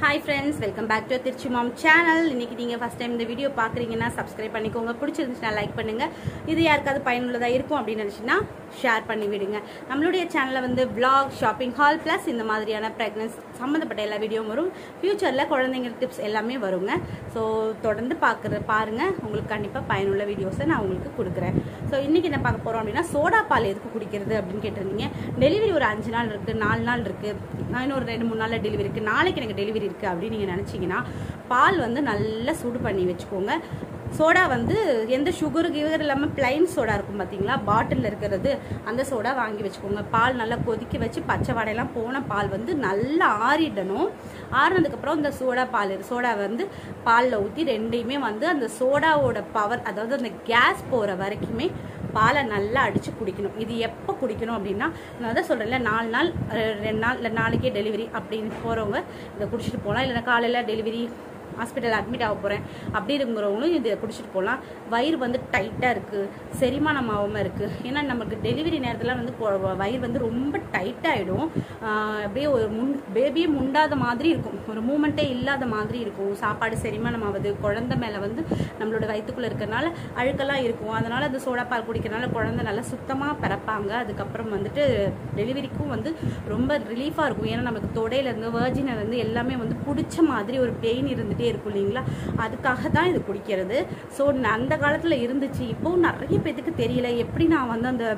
hi friends welcome back to Trichy mom channel இன்னைக்கு நீங்கள் first time இந்த வீடியோ பார்க்குறீங்கன்னா சப்ஸ்கிரைப் பண்ணிக்கோங்க பிடிச்சிருந்துச்சுன்னா லைக் பண்ணுங்கள் இது யாருக்காவது பயனுள்ளதாக இருக்கும் அப்படின்னு நினச்சின்னா ஷேர் பண்ணி விடுங்க நம்மளுடைய சேனலில் வந்து vlog ஷாப்பிங் ஹால் ப்ளஸ் இந்த மாதிரியான ப்ரெக்னன்ஸ் சம்மந்தப்பட்ட எல்லா வீடியோவும் வரும் ஃப்யூச்சரில் குழந்தைங்க டிப்ஸ் எல்லாமே வருங்க ஸோ தொடர்ந்து பார்க்குற பாருங்கள் உங்களுக்கு கண்டிப்பாக பயனுள்ள வீடியோஸை நான் உங்களுக்கு கொடுக்குறேன் ஸோ இன்றைக்கி என்ன பார்க்க போகிறோம் அப்படின்னா சோடா பால் எதுக்கு குடிக்கிறது அப்படின்னு கேட்டிருந்தீங்க டெலிவரி ஒரு அஞ்சு நாள் இருக்குது நாலு நாள் இருக்குது நான் இன்னும் ஒரு ரெண்டு மூணு நாளில் டெலிவரி இருக்குது நாளைக்கு எனக்கு டெலிவரி இருக்குது அப்படின்னு நீங்கள் நினச்சிங்கன்னா பால் வந்து நல்லா சூடு பண்ணி வச்சுக்கோங்க சோடா வந்து எந்த சுகரு கிவர் இல்லாமல் பிளைன் சோடா இருக்கும் பார்த்தீங்களா பாட்டிலில் இருக்கிறது அந்த சோடா வாங்கி வச்சுக்கோங்க பால் நல்லா கொதிக்க வச்சு பச்சை வடையெல்லாம் போன பால் வந்து நல்லா ஆறிடணும் ஆறினதுக்கப்புறம் இந்த சோடா பால் சோடா வந்து பாலில் ஊற்றி ரெண்டையுமே வந்து அந்த சோடாவோட பவர் அதாவது அந்த கேஸ் போகிற வரைக்குமே பாலை நல்லா அடித்து குடிக்கணும் இது எப்போ குடிக்கணும் அப்படின்னா நான் தான் சொல்கிறேன்ல நாலு நாள் அஹ், ரெண்டு நாள் இல்லை நாளைக்கே டெலிவரி அப்படின்னு போகிறவங்க இதை குடிச்சிட்டு போகலாம் இல்லைன்னா காலையில் டெலிவரி ஹாஸ்பிட்டல் அட்மிட் ஆக போகிறேன் அப்படி இருக்கிறவங்களும் இதை குடிச்சிட்டு போகலாம் வயிறு வந்து டைட்டாக இருக்குது செரிமானம் ஆகாமல் இருக்குது ஏன்னா நமக்கு டெலிவரி நேரத்தில் வந்து கொ- வயிறு வந்து ரொம்ப டைட்டாகிடும் அப்படியே ஒரு முன் பேபியே முண்டாத மாதிரி இருக்கும் ஒரு மூமெண்ட்டே இல்லாத மாதிரி இருக்கும் சாப்பாடு செரிமானம் ஆகுது குழந்தை மேலே வந்து நம்மளோட வயிற்றுக்குள்ளே இருக்கிறனால அழுக்கெல்லாம் இருக்கும் அதனால் அந்த சோடா பால் குடிக்கிறனால குழந்தை நல்லா சுத்தமாக பிறப்பாங்க அதுக்கப்புறம் வந்துட்டு டெலிவரிக்கும் வந்து ரொம்ப ரிலீஃபாக இருக்கும் ஏன்னா நமக்கு தொடையிலேருந்து வேர்ஜினிலேருந்து எல்லாமே வந்து பிடிச்ச மாதிரி ஒரு பெயின் இருந்துகிட்டே இருக்கும் இல்லைங்களா அதுக்காக தான் இது குடிக்கிறது ஸோ அந்த காலத்தில் இருந்துச்சு இப்போவும் நிறைய பேத்துக்கு தெரியல எப்படி நான் வந்து அந்த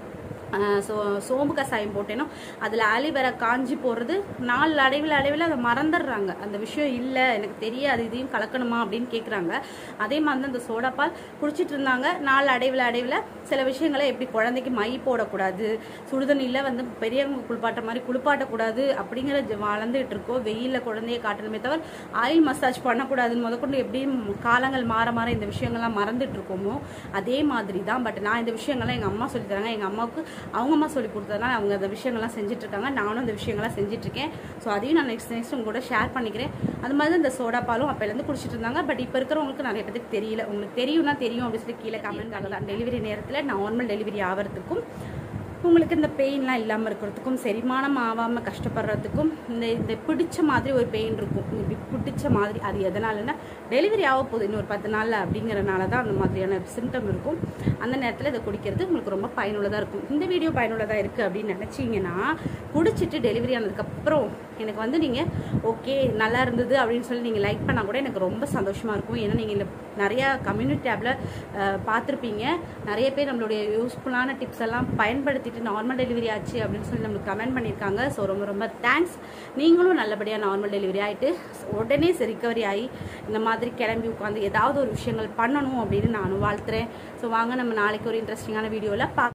ஆஹ் சோ சோம்பு கசாயம் போட்டேனோ அதில் ஆலிவேரா காஞ்சி போடுறது நாலு அடைவில் அடைவில் அதை மறந்துடுறாங்க அந்த விஷயம் இல்லை எனக்கு தெரியாது இதையும் கலக்கணுமா அப்படின்னு கேட்குறாங்க அதே மாதிரி தான் இந்த சோடா பால் குடிச்சிட்டு இருந்தாங்க நாலு அடைவில் அடைவில் சில விஷயங்களை எப்படி குழந்தைக்கு மை போடக்கூடாது சுடுதண்ணியில் வந்து பெரியவங்க குளிப்பாட்ட மாதிரி குளிப்பாட்டக்கூடாது அப்படிங்கிற ஜ- வளர்ந்துகிட்டு இருக்கோம் வெயிலில் குழந்தைய காட்டணுமே தவிர ஆயில் மசாஜ் பண்ணக்கூடாதுன்னு முதற்கொண்டு எப்படி காலங்கள் மாற மாற இந்த விஷயங்கள்லாம் மறந்துட்டு இருக்கோமோ அதே மாதிரி தான் பட் நான் இந்த விஷயங்கள்லாம் எங்கள் அம்மா சொல்லி தராங்க எங்கள் அம்மாவுக்கு அவங்க அம்மா சொல்லி கொடுத்ததுனால அவங்க அந்த விஷயங்கள்லாம் செஞ்சுட்டு இருக்காங்க நானும் அந்த விஷயங்கள்லாம் செஞ்சுட்டு இருக்கேன் ஸோ அதையும் நான் நெக்ஸ்ட் நெக்ஸ்ட் உங்க கூட ஷேர் பண்ணிக்கிறேன் அது மாதிரி தான் இந்த சோடா பாலும் அப்போலேருந்து குடிச்சிட்டு இருந்தாங்க பட் இப்போ இருக்கிறவங்களுக்கு நிறைய பேருக்கு தெரியல உங்களுக்கு தெரியும்னா தெரியும் அப்படின்னு சொல்லி கீழே கமெண்ட் ஆகலாம் டெலிவரி நேரத்தில் நார்மல் டெலிவரி ஆகிறதுக்கும் உங்களுக்கு இந்த பெயின்லாம் இல்லாமல் இருக்கிறதுக்கும் செரிமானம் ஆகாமல் கஷ்டப்படுறதுக்கும் இந்த இந்த பிடிச்ச மாதிரி ஒரு பெயின் இருக்கும் இப்படி பிடிச்ச மாதிரி அது எதனாலன்னா டெலிவரி ஆக போகுது இன்னொரு பத்து நாளில் அப்படிங்கிறனால தான் அந்த மாதிரியான சிம்டம் இருக்கும் அந்த நேரத்தில் இதை குடிக்கிறது உங்களுக்கு ரொம்ப பயனுள்ளதாக இருக்கும் இந்த வீடியோ பயனுள்ளதாக இருக்குது அப்படின்னு நினச்சிங்கன்னா குடிச்சிட்டு டெலிவரி ஆனதுக்கப்புறம் எனக்கு வந்து நீங்கள் ஓகே நல்லா இருந்தது அப்படின்னு சொல்லி நீங்கள் லைக் பண்ணால் கூட எனக்கு ரொம்ப சந்தோஷமாக இருக்கும் ஏன்னா நீங்கள் இந்த நிறையா கம்யூனிட்டி டேப்பில் பார்த்துருப்பீங்க நிறைய பேர் நம்மளுடைய யூஸ்ஃபுல்லான டிப்ஸ் எல்லாம் பயன்படுத்திட்டு நார்மல் டெலிவரி ஆச்சு அப்படின்னு சொல்லி நம்மளுக்கு கமெண்ட் பண்ணியிருக்காங்க ஸோ ரொம்ப ரொம்ப தேங்க்ஸ் நீங்களும் நல்லபடியாக நார்மல் டெலிவரி ஆகிட்டு உடனே ரிக்கவரி ஆகி இந்த மாதிரி கிளம்பி உட்காந்து ஏதாவது ஒரு விஷயங்கள் பண்ணணும் அப்படின்னு நானும் வாழ்த்துறேன் ஸோ வாங்க நம்ம நாளைக்கு ஒரு இன்ட்ரெஸ்டிங்கான வீடியோவில் பார்க்க